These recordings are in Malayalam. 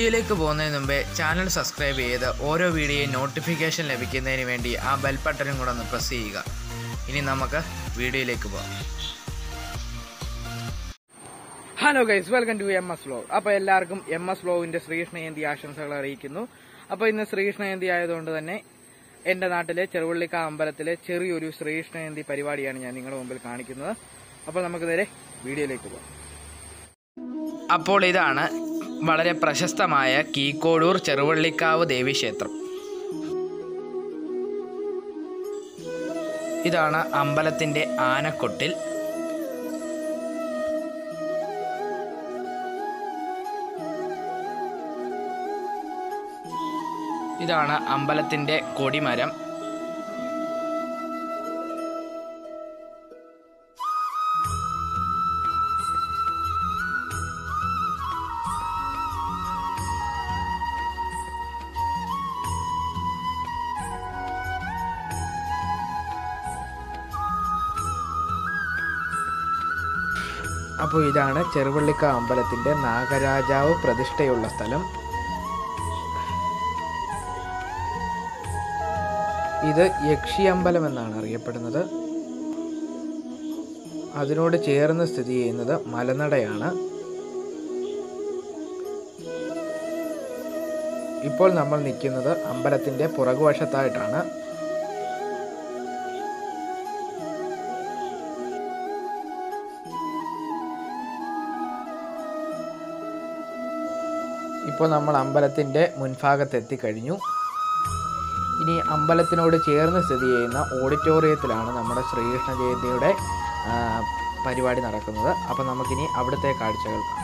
വീഡിയോയിലേക്ക് പോകുന്നതിന് മുമ്പേ ചാനൽ സബ്സ്ക്രൈബ് ചെയ്ത് ഓരോ വീഡിയോയും നോട്ടിഫിക്കേഷൻ ലഭിക്കുന്നതിന് വേണ്ടി ആ ബെൽ ബട്ടണും കൂടെ ഒന്ന് പ്രസ് ചെയ്യുക ഇനി നമുക്ക് വീഡിയോയിലേക്ക് പോകാം hello guys welcome to M S vlog അപ്പോൾ എല്ലാവർക്കും എം എസ് വ്ലോഗിന്റെ ശ്രീകൃഷ്ണ ജയന്തി ആശംസകൾ അറിയിക്കുന്നു അപ്പോൾ ഇന്ന് ശ്രീകൃഷ്ണ ജയന്തി ആയതുകൊണ്ട് തന്നെ എന്റെ നാട്ടിലെ ചെറുവള്ളിക്ക അമ്പലത്തിലെ ചെറിയൊരു ശ്രീകൃഷ്ണ ജയന്തി പരിപാടിയാണ് ഞാൻ നിങ്ങളുടെ മുമ്പിൽ കാണിക്കുന്നത് അപ്പോൾ നമുക്ക് നേരെ വീഡിയോയിലേക്ക് പോകാം അപ്പോൾ ഇതാണ് വളരെ പ്രശസ്തമായ കീക്കോടൂർ ചെറുവള്ളിക്കാവ് ദേവീക്ഷേത്രം ഇതാണ് അമ്പലത്തിന്റെ ആനക്കൊട്ടിൽ ഇതാണ് അമ്പലത്തിന്റെ കൊടിമരം അപ്പോൾ ഇതാണ് ചെറുവള്ളിക്ക അമ്പലത്തിന്റെ നാഗരാജാവ് പ്രതിഷ്ഠയുള്ള സ്ഥലം ഇത് യക്ഷി അമ്പലം എന്നാണ് അറിയപ്പെടുന്നത് അതിനോട് ചേർന്ന് സ്ഥിതി ചെയ്യുന്നത് മലനടയാണ് ഇപ്പോൾ നമ്മൾ നിൽക്കുന്നത് അമ്പലത്തിന്റെ പുറകുവശത്തായിട്ടാണ് ഇപ്പോൾ നമ്മൾ അമ്പലത്തിന്റെ മുൻഭാഗത്ത് എത്തിക്കഴിഞ്ഞു ഇനി അമ്പലത്തിനോട് ചേർന്ന് സ്ഥിതി ചെയ്യുന്ന ഓഡിറ്റോറിയത്തിലാണ് നമ്മുടെ ശ്രീകൃഷ്ണ ജയന്തിയുടെ ആ, പരിപാടി നടക്കുന്നത് അപ്പോൾ നമുക്കിനി അവിടുത്തെ കാഴ്ചകൾ കാണാം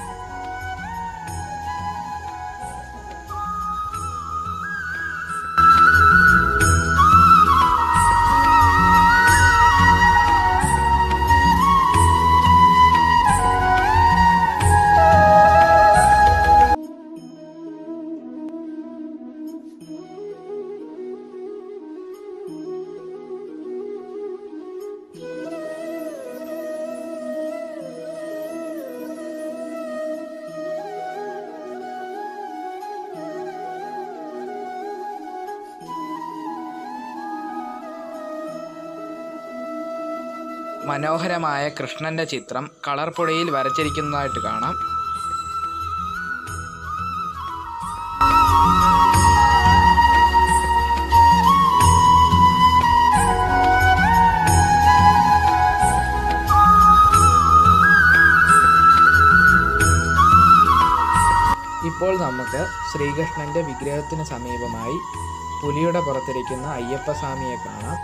മനോഹരമായ കൃഷ്ണന്റെ ചിത്രം കളർ പൊടിയിൽ വരച്ചിരിക്കുന്നതായിട്ട് കാണാം ഇപ്പോൾ നമുക്ക് ശ്രീകൃഷ്ണന്റെ വിഗ്രഹത്തിന് സമീപമായി പുലിയുടെ പുറത്തിരിക്കുന്ന അയ്യപ്പസ്വാമിയെ കാണാം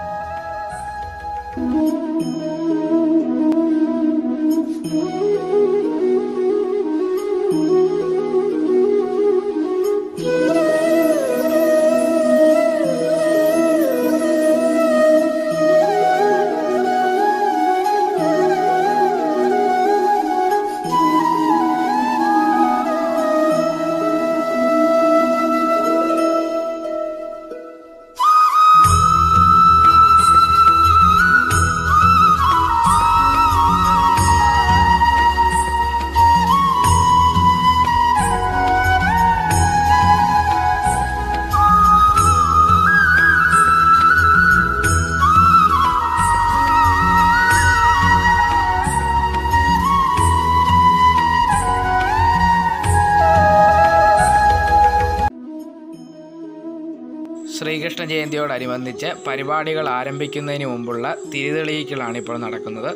ശ്രീകൃഷ്ണ ജയന്തിയോടനുബന്ധിച്ച് പരിപാടികൾ ആരംഭിക്കുന്നതിന് മുമ്പുള്ള തിരിതെളിയിക്കലാണ് ഇപ്പോൾ നടക്കുന്നത്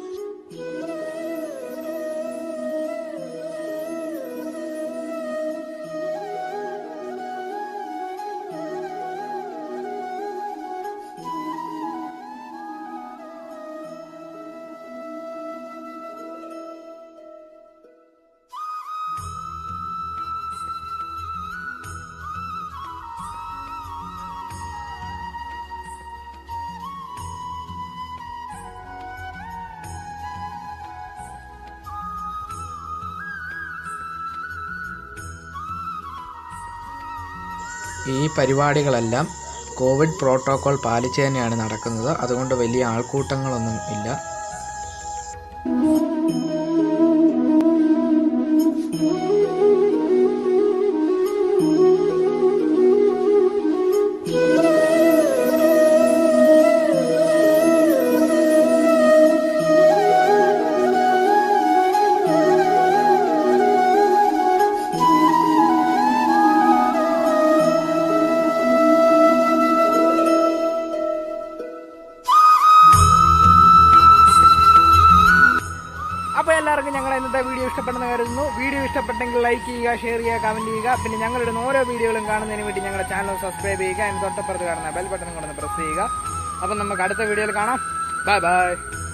ഈ പരിപാടികളെല്ലാം കോവിഡ് പ്രോട്ടോകോൾ പാലിച്ച് തന്നെയാണ് നടക്കുന്നത് അതുകൊണ്ട് വലിയ ആൾക്കൂട്ടങ്ങളൊന്നും ഇല്ല എല്ലാവർക്കും ഞങ്ങളുടെ ഇന്നത്തെ വീഡിയോ ഇഷ്ടപ്പെടുന്ന കരുതുന്നു വീഡിയോ ഇഷ്ടപ്പെട്ടെങ്കിൽ ലൈക്ക് ചെയ്യുക ഷെയർ ചെയ്യുക കമന്റ് ചെയ്യുക പിന്നെ ഞങ്ങളുടെ ഓരോ വീഡിയോകളും കാണുന്നതിന് വേണ്ടി ഞങ്ങളുടെ ചാനൽ സബ്സ്ക്രൈബ് ചെയ്യുക അതിന് തൊട്ടപ്പുറത്ത് കാണുന്ന ബെൽ ബട്ടൺ കൊണ്ടൊന്ന് പ്രസ് ചെയ്യുക അപ്പം നമുക്ക് അടുത്ത വീഡിയോയിൽ കാണാം ബൈ ബൈ